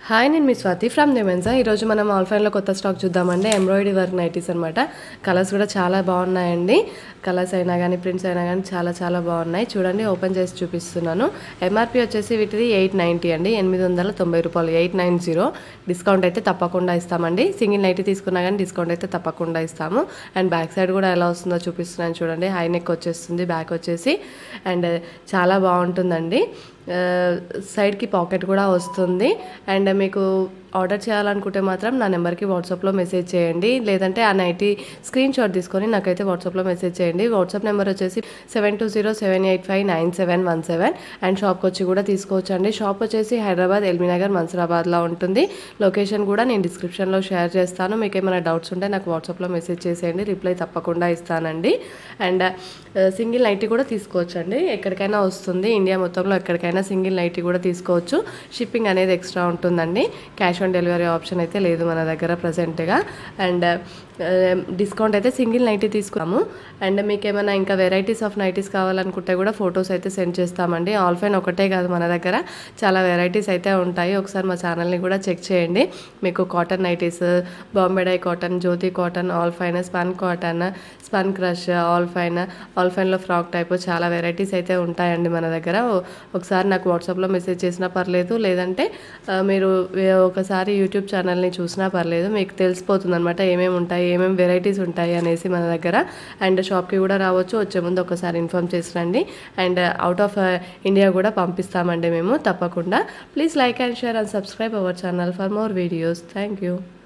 hi నేను మీ Swathi from నెమెన్సా ఈరోజు మనం ఆల్ఫైన్లో కొత్త స్టాక్ చూద్దామండి ఎంబ్రాయిడరీ వర్క్ నైటీస్ అనమాట కలర్స్ కూడా చాలా బాగున్నాయండి కలర్స్ అయినా కానీ ప్రింట్స్ అయినా కానీ చాలా చాలా బాగున్నాయి చూడండి ఓపెన్ చేసి చూపిస్తున్నాను ఎంఆర్పి వచ్చేసి వీటిది ఎయిట్ నైంటీ అండి ఎనిమిది వందల తొంభై రూపాయలు ఎయిట్ నైన్ జీరో డిస్కౌంట్ అయితే తప్పకుండా ఇస్తామండి సింగిల్ నైటీ తీసుకున్నా కానీ డిస్కౌంట్ అయితే తప్పకుండా ఇస్తాము అండ్ బ్యాక్ సైడ్ కూడా ఎలా వస్తుందో చూపిస్తున్నాను చూడండి హై నెక్ వచ్చేస్తుంది బ్యాక్ వచ్చేసి అండ్ చాలా బాగుంటుందండి ఆ, సైడ్కి పాకెట్ కూడా వస్తుంది అండ్ మీకు ఆర్డర్ చేయాలనుకుంటే మాత్రం నా నెంబర్కి వాట్సాప్లో మెసేజ్ చేయండి లేదంటే ఆ నైటీ స్క్రీన్ షాట్ తీసుకొని నాకైతే వాట్సాప్లో మెసేజ్ చేయండి వాట్సాప్ నెంబర్ వచ్చేసి seven two zero seven eight five nine seven one seven and షాప్కి వచ్చి కూడా తీసుకోవచ్చు అండి షాప్ వచ్చేసి హైదరాబాద్ ఎల్బీనగర్ మన్సరాబాద్లో ఉంటుంది లొకేషన్ కూడా నేను డిస్క్రిప్షన్లో షేర్ చేస్తాను మీకు ఏమైనా డౌట్స్ ఉంటే నాకు వాట్సాప్లో మెసేజ్ చేసేయండి రిప్లై తప్పకుండా ఇస్తానండి అండ్ సింగిల్ నైటీ కూడా తీసుకోవచ్చు అండి ఎక్కడికైనా వస్తుంది ఇండియా మొత్తంలో ఎక్కడికైనా సింగిల్ నైటీ కూడా తీసుకోవచ్చు షిప్పింగ్ అనేది ఎక్స్ట్రా ఉంటుందండి క్యాష్ ఆన్ డెలివరీ ఆప్షన్ అయితే లేదు మన దగ్గర ప్రజెంట్గా అండ్ డిస్కౌంట్ అయితే సింగిల్ నైటీ తీసుకున్నాము అండ్ మీకు ఏమైనా ఇంకా వెరైటీస్ ఆఫ్ నైటీస్ కావాలనుకుంటే కూడా ఫొటోస్ అయితే సెండ్ చేస్తామండి ఆల్ఫైన్ ఒకటే కాదు మన దగ్గర చాలా వెరైటీస్ అయితే ఉంటాయి ఒకసారి మా ఛానల్ని కూడా చెక్ చేయండి మీకు cotton nighties Bombay dye cotton Jyothi cotton all fine spun cotton spun crush all fine all ఫైన్లో ఫ్రాక్ టైప్ చాలా వెరైటీస్ అయితే ఉంటాయండి మన దగ్గర ఓ- ఒకసారి నాకు వాట్సాప్లో మెసేజ్ చేసినా పర్లేదు లేదంటే ఆ, మీరు వే- ఒకసారి యూట్యూబ్ ఛానల్ని చూసినా పర్లేదు మీకు తెలిసిపోతుంది అనమాట ఏమేమి ఉంటాయి ఏమేమి వెరైటీస్ ఉంటాయి అనేసి మన దగ్గర అండ్ షాప్కి కూడా రావచ్చు వచ్చే ముందు ఒకసారి ఇన్ఫామ్ చేసి రండి అండ్ అవుట్ ఆఫ్ ఇండియా కూడా పంపిస్తామండి మేము తప్పకుండా please like and share and subscribe our channel for more videos thank you